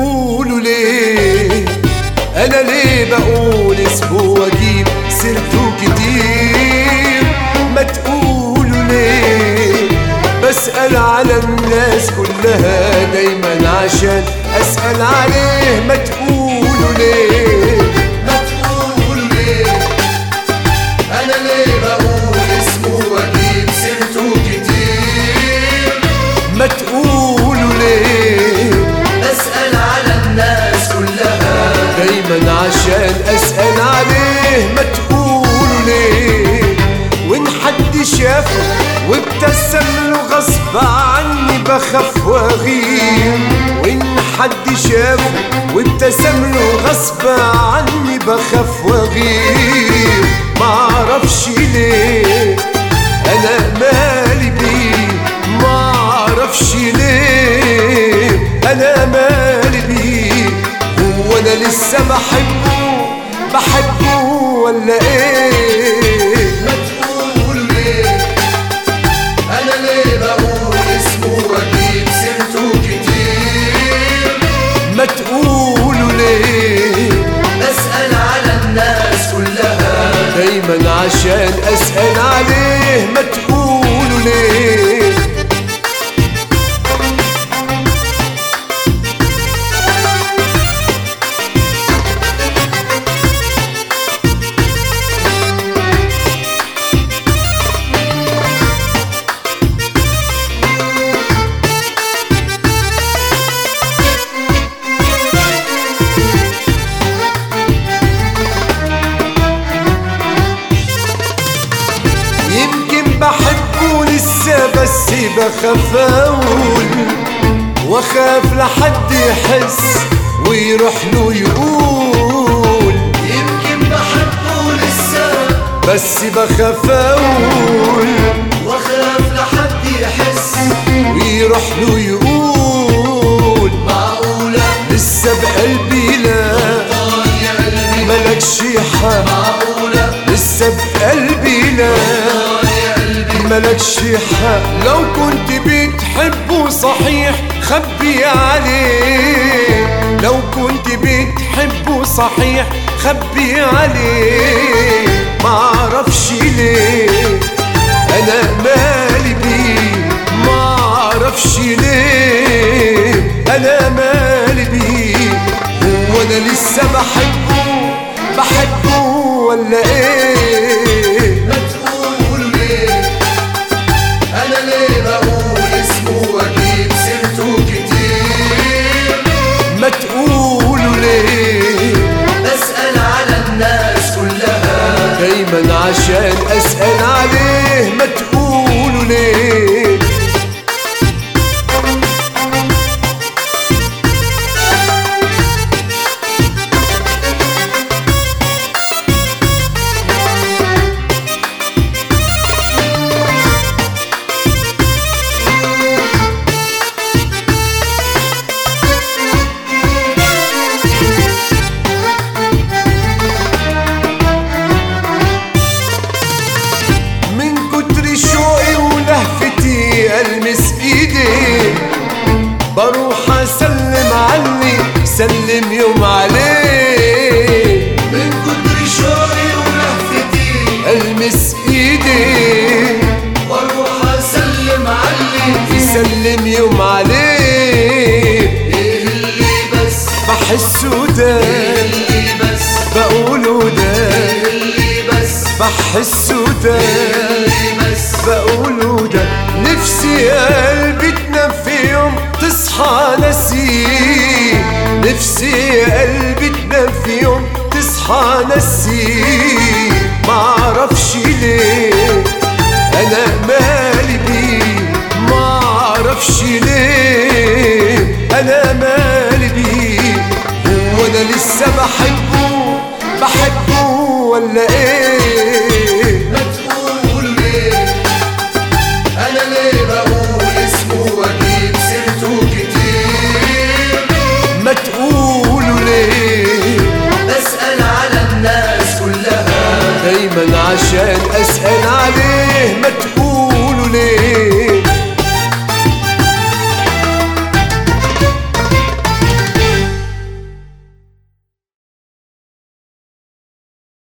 تقولوا ليه انا ليه بقول اسمه واجيب سيرته كتير ما تقولوا ليه بسأل على الناس كلها دايما عشان اسأل عليه ما تقولوا ليه ما تقولوا ليه انا ليه بقول اسمه واجيب سيرته كتير ما تقولوا ليه اسال على الناس كلها دايما عشان اسأل عليه ما تقولوا ليه وان حد شافه وابتسم له غصب عني بخاف واغير وان حد شافه وابتسم له غصب عني بخاف واغير معرفش ليه انا مالي بيه معرفش ليه انا مالي بيه هو انا لسه بحبه بحبه ولا ايه ما تقولوا ليه انا ليه بقول اسمه واجيب سيرته كتير ما تقولوا ليه اسال على الناس كلها دايما عشان اسأل عليه ما تقولوا ليه يمكن بحبه لسه بس بخاف اقول واخاف لحد يحس ويروح له يقول يمكن بحبه لسه بس بخاف اقول واخاف لحد يحس ويروح له يقول معقولة لسه بقلبي لا طال يا قلبي ملكش حق معقولة لسه بقلبي لا طال يا قلبي ملكش حق لو كنت بتحبه صحيح خبي عليه لو كنت بتحبه صحيح خبي عليه معرفش ليه انا مالي بيه معرفش ليه انا مالي بيه هو انا لسه بحبه بحبه ولا ايه ما تقولوا ليه انا ليه بقول اسمه واجيب سيرته كتير ما تقولوا ليه اسال على الناس كلها دايما عشان اسأل عليه ما تقولوا ليه من كتر شوقي ولهفتي المس ايدي بروح اسلم عني سلم يوم عليه من كتر شوقي ولهفتي المس ايدي واروح اسلم عليك سلم يوم عليه ايه اللي بس بحسه ده ايه اللي بس بقوله ده ايه اللي بس بحسه ده اللي بس بقوله ده نفسي يا قلبي تنام في يوم تصحى نسيه نفسي يا قلبي تنام في يوم تصحى نسيه معرفش ليه انا مالي بيه معرفش ليه انا مالي بيه هو انا لسه بحبه بحبه ولا ايه ما تقولوا ليه انا ليه بقول اسمه واجيب سيرته كتير ما تقولوا ليه اسال على الناس كلها دايما عشان اسأل عليه ما تقولوا